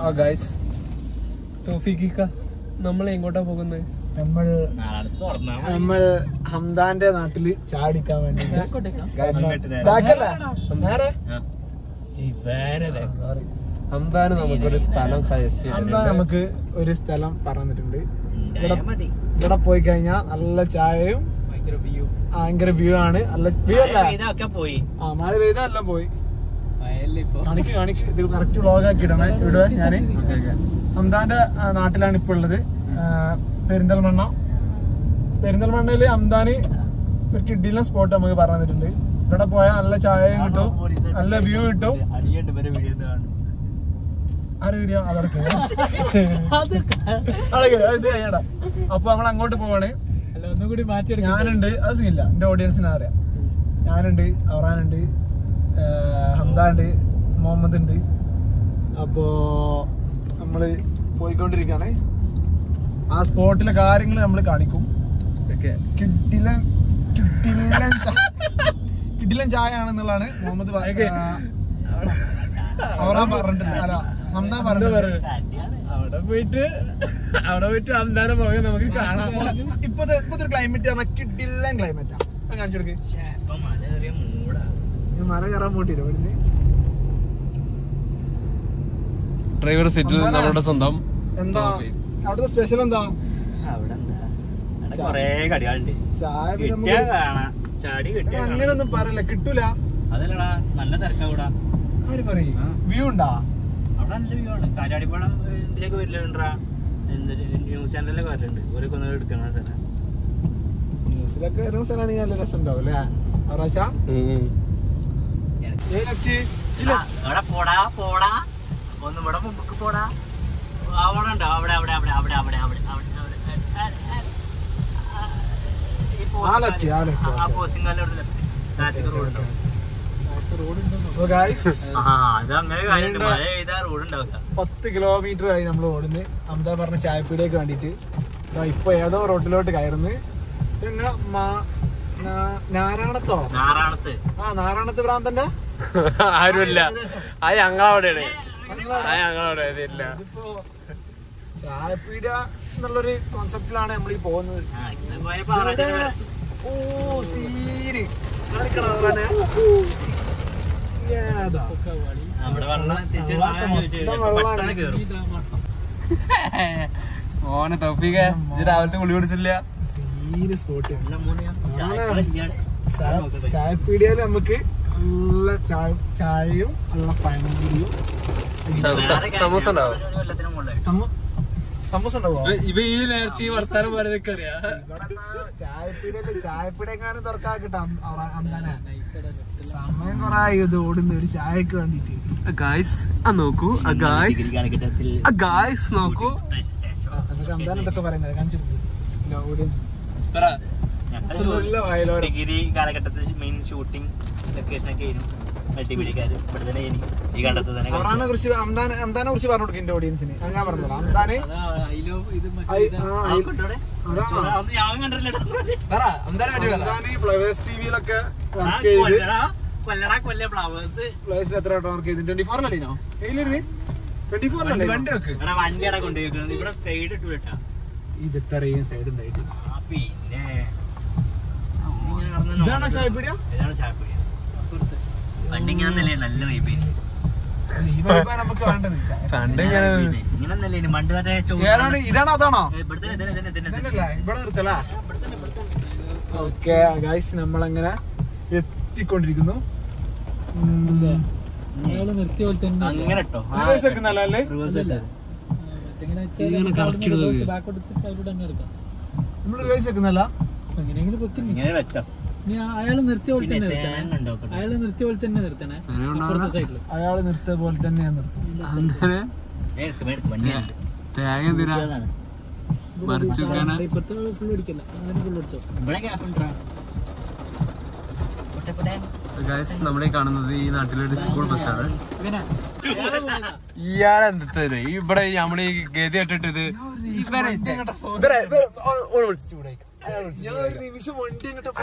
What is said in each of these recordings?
ആ ഗൈസ് തോഫിക്ക നമ്മൾ എങ്ങോട്ടാ പോകുന്നത് നമ്മൾ നമ്മൾ ഹംദാന്റെ നാട്ടില് ചാടിക്കാൻ വേണ്ടി ബാക്കല്ല നേരെ Sorry. ഹംദാന് നമുക്കൊരു സ്ഥലം സജസ്റ്റ് ഹംദാൻ നമുക്ക് ഒരു സ്ഥലം പറഞ്ഞിട്ടുണ്ട് ഇവിടെ ഇവിടെ പോയി കഴിഞ്ഞാൽ നല്ല ചായയും ഭയങ്കര വ്യൂ ആണ് നല്ല വ്യൂ അല്ല ഇതൊക്കെ പോയി ആ മഴ പെയ്താ എല്ലാം പോയി കാണിക്ക് കാണിക്ക് ഇത് കറക്റ്റ് വ്ളോഗ് ആക്കി ഇടണേ ഇവിടെ ഞാന് ഹംദാന്റെ ആ, നാട്ടിലാണ് ഇപ്പൊ ഉള്ളത് ആ, പെരിന്തൽമണ്ണ പെരിന്തൽമണ്ണയില് ഹംദാന് ഒരു കിഡിലെ സ്പോട്ട് നമുക്ക് പറഞ്ഞു തന്നിട്ടുണ്ട് ഇവിടെ പോയാൽ നല്ല ചായയും കിട്ടും നല്ല വ്യൂ കിട്ടും അടിയുണ്ട് ഇവരെ വീഡിയോ ആര് വീഡിയോ അതടക്ക ഇത് കഴിയടാ അപ്പൊ നമ്മൾ അങ്ങോട്ട് പോവാണ് ഒന്നുകൂടി മാറ്റി ഞാനുണ്ട് അത് സീനില്ല എന്റെ ഓഡിയൻസിനെ അറിയാം ഞാനുണ്ട് അവറാനുണ്ട് ഹംദാണ്ട് മുഹമ്മദ് ഉണ്ട് അപ്പോ നമ്മള് പോയിക്കൊണ്ടിരിക്കാണ് ആ സ്പോട്ടിലെ കാര്യങ്ങൾ നമ്മൾ കാണിക്കും കിഡിലൻ കിഡിലൻ ചാ- കിഡിലൻ ചായ ആണെന്നുള്ളതാണ് മുഹമ്മദ് പ- ആ, അവറാൻ പറഞ്ഞിട്ടില്ല അല്ല ഹംദാൻ പറഞ്ഞിട്ടില്ല അവിടെ പോയിട്ട് അവിടെ പോയിട്ട് അന്താനം പോകാൻ നമുക്ക് കാണാം ഇപ്പത്തെ ഇപ്പത്തെ ക്ലൈമറ്റ് പറഞ്ഞാൽ കിഡിലൻ ക്ലൈമറ്റാ കാണിച്ചു കൊടുക്ക് ഇപ്പൊ മഴ കയറിയ മൂടാ ഈ മല കയറാൻ പോട്ടില്ല ഇവിടുന്ന് ഡ്രൈവർ സീറ്റിൽ നമ്മുടെ സ്വന്തം എന്താ അവിടുത്തെ സ്പെഷ്യൽ എന്താ അവിടെ എന്താ അവിടെ കൊറേ കടികളുണ്ട് ചായ പിന്നെ കിട്ടിയാ നമുക്ക് കാണാം ചാടി കിട്ടിയാ കാണാം. അങ്ങനെയൊന്നും പറയല്ല കിട്ടൂല അതല്ലടാ നല്ല തിരക്കാ ഇവിടെ അവര് പറയും വ്യൂ ഉണ്ടാ അവിടെ നല്ല വ്യൂ ആണ് കാറ്റാടിപ്പാടം ഇതിലേക്ക് വരലുണ്ടാ എന്താ ന്യൂസ് ചാനലിലൊക്കെ വരലുണ്ട് ഒരു കൊന്നു എടുക്കണ സ്ഥലം ന്യൂസിലൊക്കെ വരുന്ന സ്ഥലമാണെങ്കിൽ നല്ല രസം ഉണ്ടാവും അല്ലേ അവറാച്ചാ ഇല്ല അവിടെ പോടാ പോടാ ഒന്ന് ഇവിടെ മുമ്പക്ക് പോടാ അവിടെ ഉണ്ടോ അവിടെ അവിടെ അവിടെ അവിടെ അവിടെ അവിടെ അവിടെ അവിടെ ആ, ആ, ആ, ഈ ആ left, ആ left, ആ okay. പോസ്റ്റിംഗ് കാലിൽ താഴത്തേക്ക് റോഡ് ഉണ്ടാവും അപ്പൊ ഗായ്സ് ആ അത് അങ്ങനെ കാര്യമുണ്ട് നീണ്ട- മഴ പെയ്താ റോഡ് ഉണ്ടാവില്ല പത്ത് കിലോമീറ്റർ ആയി നമ്മൾ ഓടുന്നത് അമിത പറഞ്ഞ ചായപ്പീടിയൊക്കെ വേണ്ടിട്ട് ദാ ഇപ്പൊ ഏതോ റോഡിലോട്ട് കയറുന്നു പിന്നെ മാ- നാ- നാരായണത്തോ നാറാണത്ത് ആ നാരായണത്ത് ഭ്രാന്തന്റെ ആരുമില്ല ആ ഞങ്ങളവിടെയാണ് ആ ഞങ്ങളവിടെ ഇതില്ല ഇതിപ്പോ ചായപ്പീട എന്നുള്ളൊരു കോൺസെപ്റ്റിലാണ് നമ്മൾ ഈ പോകുന്നത് ആ ഇന്ന് പോയ പാറ ഓ സീന് കാണിക്കണോ അവനെ? ഏതാ? നമ്മുടെ വെള്ളം തിരിച്ച് വെള്ളം വാങ്ങാൻ ചോദിച്ചു മൊത്തം ചിലപ്പോ വെള്ളമാണ്. പെട്ടെന്ന് കേറും ഓനെ തോഫിക ഇത് രാവിലത്തെ കുളി കുടിച്ചില്ല സീന് സ്പോട്ട് നല്ല മൂന്ന് ചായക്കട ഇല്ലാതെ. ചായപ്പീടിയാല് നമുക്ക് നല്ല ചായ ചായയും നല്ല പഴംപൊരിയും സ- സ- സമൂസ ഉണ്ടാവും കൊല്ലത്തിന് മുകളിൽ സമ- സമൂസ ഉണ്ടാവോ ഇവ ഈ നേരത്തെ ഈ വർത്താനം പറയുന്നതൊക്കെ അറിയാം ഇവിടെ ചായപ്പീടിയല്ലേ ചായപ്പീടിയെങ്ങാനും തുറക്കാൻ കിട്ടാം അമ്മാനെ സമയം കൊറേ ആയി ഇത് ഓടുന്ന ഒരു ചായക്ക് വേണ്ടിട്ട് ഗായ്സ് ആ നോക്കൂ ആ ഗായ്സ് ഡിഗ്രി കാലഘട്ടത്തിൽ ആ ഗായ്സ് നോക്കൂ എന്നൊക്കെ അമ്മാൻ എന്തൊക്കെ പറയുന്നത് കാണിച്ചു ഓഡിയൻസ് പറ നല്ല വയലോരം ഡിഗ്രി കാലഘട്ടത്തിൽ മെയിൻ ഷൂട്ടിംഗ് ലൊക്കേഷൻ ഒക്കെ ആയിരുന്നു അടിപിടിക്കാര് ഇവിടെ തന്നെ ആയിരുന്നു. ഈ കണ്ടത്ത് തന്നെ അവറാനെ കുറിച്ച് അംദാനെ അംദാനെ കുറിച്ച് പറഞ്ഞു കൊടുക്കും എന്റെ ഓഡിയൻസിന് അത് ഞാൻ പറഞ്ഞോളാം അംദാനെ ഐ- ആ, ഐ- കളിച്ചു. അതാ. അതൊന്നും ഞാൻ കണ്ടിട്ടില്ല പറ അന്താരം അംദാനെ ഫ്ലവേഴ്സ് ടിവിയിലൊക്കെ ആ, വർക്ക് ചെയ്ത് കൊല്ലടാ കൊല്ലടാ കൊല്ല ഫ്ലവേഴ്സ് ഫ്ലവേഴ്സിൽ എത്ര വട്ടം വർക്ക് ചെയ്ത് ട്വന്റി ഫോറിലല്ലോ എയിലിരുന്ന് ട്വന്റി ഫോറിലല്ലേ വണ്ടി വെക്ക് ഇവിടെ വണ്ടി അവിടെ കൊണ്ടുപോയിരിക്കുന്നത് ഇവിടെ സൈഡ് ഇട്ട് വിട്ടാ ഇത് ഇത്രയും സൈഡ് ഉണ്ടായിട്ട് ആ, പിന്നെ ഇങ്ങനെ നടന്ന് ഇതാണോ ചായപ്പീടിയ ഇതാണ് ചായപ്പൊടി വണ്ടി ഇങ്ങനെ നിലയെ നല്ല വൈബ് ഈ വഴിപ്പാ നമുക്ക് വേണ്ടത് ചായ. പണ്ട് ഇങ്ങനെ ഇങ്ങനെ നിലയിന് വണ്ടി മറ്റേ ചോ- ഏതാണ് ഇതാണോ അതാണോ ഏ, ഇവിടെ തന്നെ, ഇതന്നെ, ഇതന്നെ, ഇതന്നെ, ഇതന്നെയല്ലേ? ഇവിടെ നിർത്തലാ ഓക്കെ ഗൈസ് നമ്മളങ്ങനെ എത്തിക്കൊണ്ടിരിക്കുന്നു ഉം. അയാള് നിർത്തിയ പോലെ തന്നെ അങ്ങനെ ഇട്ടോ ആ, Reverse വെക്കുന്നതല്ലേ അല്ലേ? reverse ഇട്ടോ. എങ്ങനെ ഇങ്ങനെ കറക്കി ഇടുന്നത്. ബാക്കോട്ട് വെച്ചിട്ട് അതിലൂടെ അങ്ങ് എടുക്കാം നമ്മള് റിവേഴ്സ് വെക്കുന്നല്ല എങ്ങനെയെങ്കിലും വെക്കുന്നു ഇങ്ങനെ വെച്ചോ നീ അയാള് നിർത്തിയ പോലെ പിന്നെ തന്നെ തേങ്ങ നിർത്തണേ ഉണ്ടാക്കട്ടെ. അയാള് നിർത്തിയ പോലെ തന്നെ നിർത്തണേ അപ്പുറത്തെ സൈഡില് അയാള് നിർത്തിയ പോലെ തന്നെ ഞാൻ നിർത്തും അന്തനെ മേടിക്ക്, മേടിക്ക്, വണ്ടിയുണ്ട്. തേങ്ങ എന്തിനാ ഇതാണ്. മറിച്ച് വെക്കാനാ ഇപ്പുറത്തെ ഫുൾ അടിക്കല്ല അങ്ങനെ ഫുൾ അടിച്ചോ ഇവിടെ ഗ്യാപ്പ് ഉണ്ടോ പൊട്ടപ്പൊടെ. ഗായ്സ് നമ്മളീ കാണുന്നത് ഈ നാട്ടിലൊരു സ്കൂൾ ബസ്സാണ് ഇവനാ ഇയാളെ എന്താണ് ഇവിടെ നമ്മള് ഈ ഗതി ഇട്ടിട്ട് ഇത് ഇവരെ- ഇവരെ- ഇവരെ ഓ- ഓനെ വിളിച്ച് ചൂടാക്കി. അയാളെ വിളിച്ച് ഞാൻ ഒരു നിമിഷം വണ്ടി അങ്ങോട്ട്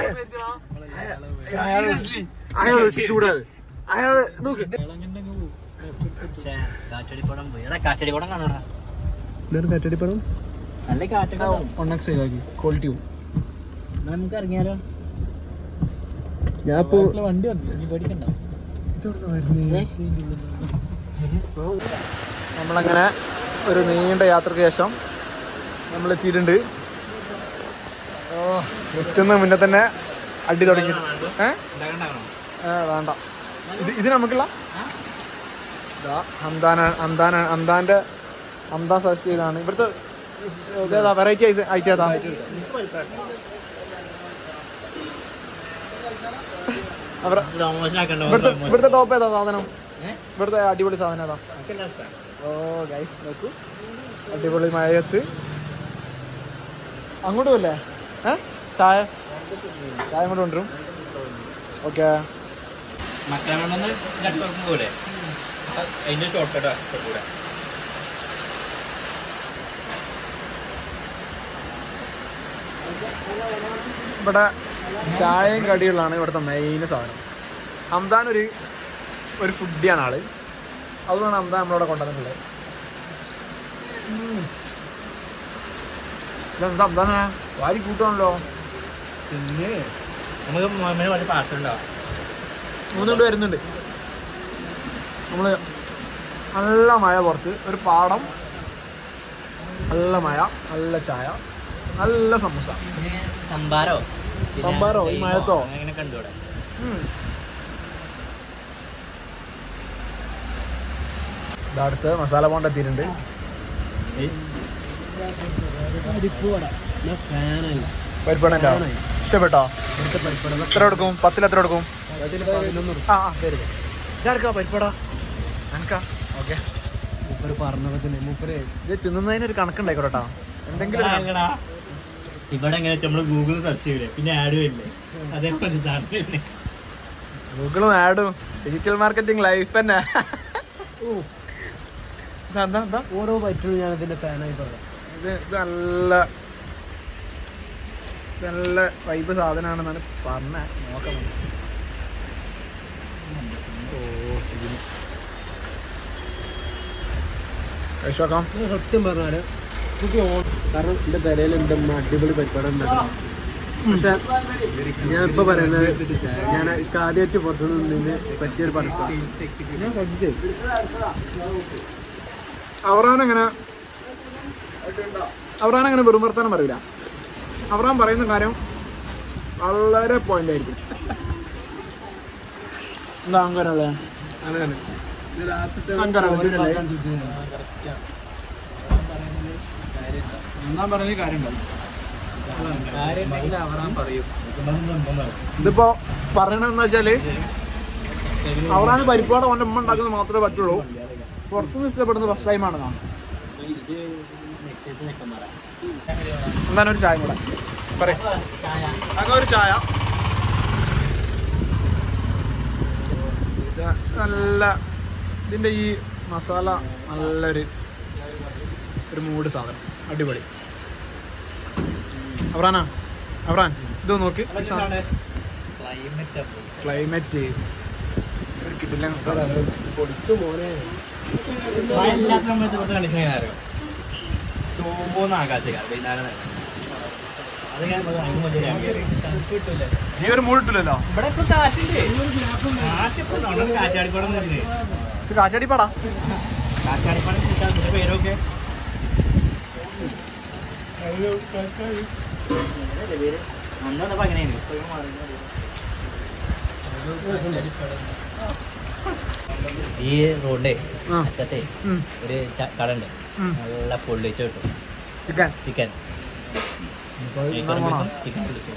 Seriously, അയാളെ വിളിച്ച് ചൂടാവ് അയാള് നോക്ക് അയാളങ്ങനെ അങ്ങ് പോകും ശ്ശേ, കാറ്റടിപ്പടം പോയി എടാ കാറ്റടിപ്പടം കാണാടാ ഇതൊരു കറ്റടിപ്പണം നല്ല കാറ്റൊക്കെ ഉണ്ടാവും. വൺ എക്സ് ആക്കി ക്വാളിറ്റി എന്നാ നമുക്ക് ഇറങ്ങിയാലോ ഞാൻ ഇപ്പോ വണ്ടി വന്നു നീ പേടിക്കണ്ട നമ്മളങ്ങനെ ഒരു നീണ്ട യാത്രയ്ക്ക് ശേഷം നമ്മൾ എത്തിയിട്ടുണ്ട് ഓ എത്തുന്ന മുന്നേ തന്നെ അടി തുടങ്ങി ഏ ഏ, വേണ്ട ഇത് ഇത് നമുക്കുള്ള ഇതാ ഹംദാന ഹംദാന ഹംദാന്റെ ഹംദാൻ സജസ്റ്റ് ചെയ്താണ് ഇവിടുത്തെ ഇതേതാ വെറൈറ്റി ഐറ്റം ഏതാ അവരെ ഇവിടുത്തെ ഇവിടുത്തെ ടോപ്പ് ഏതാ സാധനം ഇവിടുത്തെ അടിപൊളി സാധനം ഏതാ ഓ ഗൈസ് നോക്കൂ അടിപൊളി മഴയത്ത് അങ്ങോട്ടും അല്ലേ ഏ ചായ ചായ അങ്ങോട്ട് കൊണ്ടുവരും ഓക്കെ മക്കളെ പോലെ അതിന്റെ ചോട്ടടാ കൂടെ ഇവിടെ ചായയും കടികളാണ് ഇവിടുത്തെ മെയിൻ സാധനം ഹംദാൻ ഒരു ഒരു ഫുഡിയാണ് ആള് അതുകൊണ്ടാണ് ഹംദാൻ നമ്മളിവിടെ കൊണ്ടുവന്നിട്ടുള്ളത് ഉം. ഇതെന്താ ഹംദാനെ വാരി കൂട്ടുവാണല്ലോ പിന്നെ നമുക്ക് മോഹമ്മന് കുറച്ച് പാർസൽ ഉണ്ടാവും മൂന്നുകൊണ്ട് വരുന്നുണ്ട് നമ്മള് നല്ല മഴ പുറത്ത് ഒരു പാടം നല്ല മഴ നല്ല ചായ നല്ല സമൂസ പിന്നെ സംഭാരോ പിന്നെ സംഭാരോ? ഈ ലൈമോ, മഴയത്തോ? അങ്ങനെ കണ്ടുകൂടെ ഉം. ദാ അടുത്ത് മസാല പോണ്ട എത്തിയിട്ടുണ്ട് പരിപ്പണല്ലോ ഇഷ്ടപ്പെട്ടോ എത്ര കൊടുക്കും പത്തിൽ എത്ര കൊടുക്കും ആ ആ തരും ഇതാർക്കാ പരിപ്പട എനക്കാ ഓക്കെ ഇത് തിന്നുന്നതിന് ഒരു കണക്കുണ്ടായിക്കോട്ടോ എന്തെങ്കിലും ഒരു കണക്ക്. ഇവിടെ എങ്ങനെ നമ്മള് ഗൂഗിൾ സെർച്ച് ചെയ്യില്ലേ പിന്നെ ആഡ് വരില്ലേ അതേപോലെ സാധനം ഗൂഗിളും ആഡും ഡിജിറ്റൽ മാർക്കറ്റിംഗ് ലൈഫ് തന്നെ ഇതാ, എന്താ എന്താ ഓരോ പറ്റും ഞാൻ ഇതിന്റെ ഫാനായി പറയാം ഇത് ഇത് നല്ല ഇത് നല്ല വൈബ് സാധനമാണെന്നാണ് പറഞ്ഞ നോക്കാം നമുക്ക്. ഓ സീന്. കഴിച്ച് നോക്കാം സത്യം പറഞ്ഞാല് എനിക്ക് ഓ- കാരണം എന്റെ പെരയിൽ എന്റെ അമ്മ അടിപൊളി പരിപാടി ഉണ്ടാക്കണം പക്ഷെ ഞാൻ ഇപ്പൊ പറയുന്നത് ഞാൻ ആദ്യമായിട്ട് പുറത്തുനിന്ന് നിന്ന് പറ്റിയൊരു പടത്താണ് ഞാൻ പഠിച്ചേ അവറാനങ്ങനെ അവറാനങ്ങനെ വെറും വർത്താനം പറയില്ല അവറാൻ പറയുന്ന കാര്യം വളരെ പോയിന്റ് ആയിരിക്കും എന്താ അങ്കനല്ലേ എന്നാ പറഞ്ഞ കാര്യമുണ്ടല്ലോ ഇതിപ്പോ പറയണെന്ന് വെച്ചാല് അവറാണ് പരിപ്പാട് അവന്റെ ഉമ്മ ഉണ്ടാക്കുന്നത് മാത്രമേ പറ്റുള്ളൂ പുറത്തുനിന്ന് ഇഷ്ടപ്പെടുന്നത് ഫസ്റ്റ് ടൈമാണ് കാണാൻ എന്താണ് ഒരു ചായ കൂടെ പറയും അങ്ങനെ ഒരു ചായ ഇത് നല്ല ഇതിന്റെ ഈ മസാല നല്ലൊരു ഒരു മൂഡ് സാധനം അടിപൊളി അവറാനാ അവറാൻ ഇത് നോക്ക് ക്ലൈമറ്റ് ഒരു കിട്ടില്ല പൊടിച്ചു മോനെ സോമ്പോന്ന് ആകാശക്കാർ വൈകുന്നേരം നേരം. അത് ഞാൻ അതിന് മുന്നേ ഞാൻ കയറി. നീ ഒരു മൂഡ് ഇട്ടില്ലല്ലോ ഇവിടെ ഇപ്പൊ കാറ്റുണ്ട് കാറ്റിപ്പോ നമ്മുടെ കാറ്റാടിപ്പടം തന്നെ ഇത് കാറ്റാടി പാടാ കാറ്റാടിപ്പടം കിട്ടാൻ ഇതിന്റെ പേരൊക്കെ അന്ന് വന്നപ്പോ അങ്ങനെയാണ് ഇപ്പൊ മാറി ഈ റോഡിന്റെ ആ. അറ്റത്തെ ഉം. ഒരു ച- കട ഉണ്ട് ഉം. നല്ല പൊള്ളിച്ച് കിട്ടും ചിക്കൻ ചിക്കൻ വേണോ? ചിക്കൻ പൊള്ളിച്ചു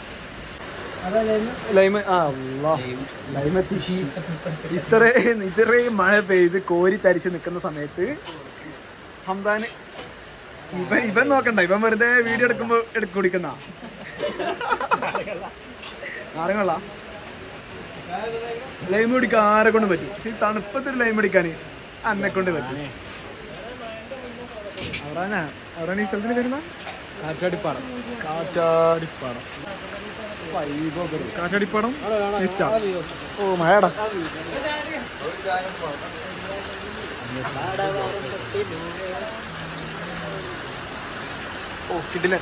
ലൈമ് ആ അള്ളാ. ലൈമ് എത്തിച്ച് ഇത്രയും ഇത്രയും മഴ പെയ്ത് കോരി തരിച്ച് നിൽക്കുന്ന സമയത്ത് ഹംദാന് ഇവൻ ഇവൻ നോക്കണ്ട ഇവൻ വെറുതെ വീഡിയോ എടുക്കുമ്പോ എടുക്ക കുടിക്കുന്ന ആരങ്ങള ലൈം കുടിക്കാൻ ആരെ കൊണ്ട് പറ്റും പക്ഷെ ഈ തണുപ്പത്തിൽ ലൈം കുടിക്കാൻ അന്നെ കൊണ്ട് പറ്റും അവറാനാ അവറാണ് ഈ സ്ഥലത്തിന് വരുന്ന കാറ്റാടിപ്പാടം കാറ്റാടിപ്പാടം കാറ്റാടിപ്പാടം ഇഷ്ടാ. ഓ മഴടാ ഓ കിട്ടില്ല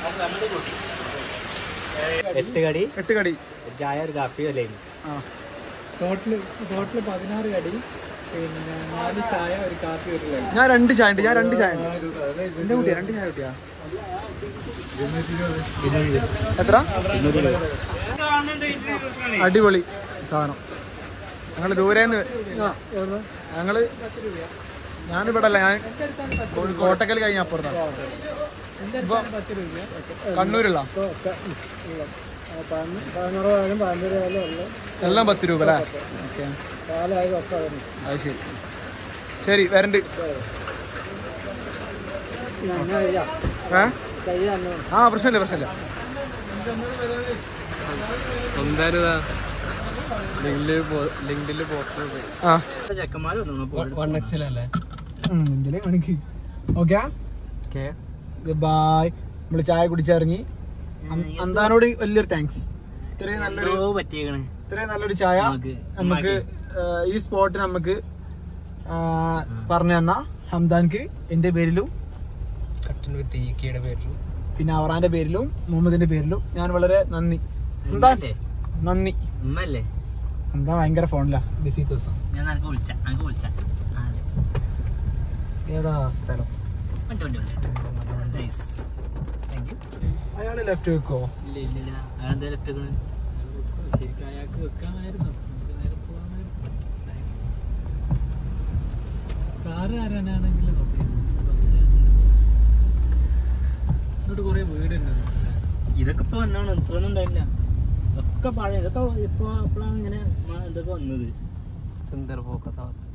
എട്ട് കടി എട്ട് കടി ഒരു ചായ ഒരു കാപ്പി അല്ലേ ആ ടോട്ടല് ടോട്ടല് പതിനാറ് കടി പിന്നെ നാല് ചായ ഒരു കാപ്പി ഒരു ലൈൻ ഞാൻ രണ്ട് ചായ ഉണ്ട് ഞാൻ രണ്ട് ചായ ഉണ്ട് എന്റെ കുട്ടിയാ രണ്ട് ചായ കുട്ടിയാ എത്ര അടിപൊളി സാധനം ഞങ്ങള് ദൂരേന്ന് ഞങ്ങള് ഞാനിവിടെ അല്ല ഞാൻ കോട്ടക്കൽ കഴിഞ്ഞ അപ്പുറത്താണ് ഇപ്പൊ കണ്ണൂരുള്ള പതിനാറായാലും പതിനൊരായാലും ഉള്ളു എല്ലാം പത്ത് രൂപ അല്ലേ ഓക്കെ കാലായി പത്തായിരുന്നു അത് ശരി ശരി വരണ്ട് ഏ ആ പ്രശ്നമില്ല പ്രശ്നമില്ല എന്തായാലും ലിങ്ക്ഡില് പോസ്റ്റർ ആ ചെക്കന്മാർ വന്നു വൺ എക്സൽ അല്ലേ എന്തിലെ കാണിക്ക് ഓക്കെ ഓക്കെ ബൈ നമ്മള് ചായ കുടിച്ചിറങ്ങി അം- അന്താനോട് വലിയൊരു താങ്ക്സ് ഇത്രയും നല്ലൊരു എന്തോ പറ്റിയേക്കണ് ഇത്രയും നല്ലൊരു ചായ നമുക്ക് നമുക്ക് ഏഹ്, ഈ സ്പോട്ട് നമുക്ക് പറഞ്ഞു തന്ന ഹംദാൻക്ക് എന്റെ പേരിലും കട്ടൻ വിത്ത് ഈക്കയുടെ പേരിലും പിന്നെ അവറാന്റെ പേരിലും മുഹമ്മദിന്റെ പേരിലും ഞാൻ വളരെ നന്ദി ഹംദാൻ ഉമ്മല്ലേ? നന്ദി ഉമ്മല്ലേ ഹംദാൻ ഭയങ്കര ഫോണിലാ ബിസി പേഴ്സൺ ഞാൻ നിനക്ക് വിളിച്ച നിനക്ക് വിളിച്ച ഏതാ സ്ഥലം നൈസ് താങ്ക് യു അയാള് ലെഫ്റ്റ് വെക്കോ ഇല്ല ഇല്ല ഇല്ല അതെന്താ ലെഫ്റ്റ് ശരിക്കും അയാൾക്ക് വെക്കാമായിരുന്നു നമുക്ക് നേരെ പോകാമായിരുന്നു കാറ് ആരാനാണെങ്കിൽ എന്നിട്ട് കുറെ വീടുണ്ട് ഇതൊക്കെ ഇപ്പൊ വന്നാണ് ഇത്രയൊന്നും ഉണ്ടായില്ല ഒക്കെ പഴയ ഇതൊക്കെ ഇപ്പൊ അപ്പോഴാണ് ഇങ്ങനെ മ- ഇതൊക്കെ വന്നത് സുന്ദർ ഫോക്കസ്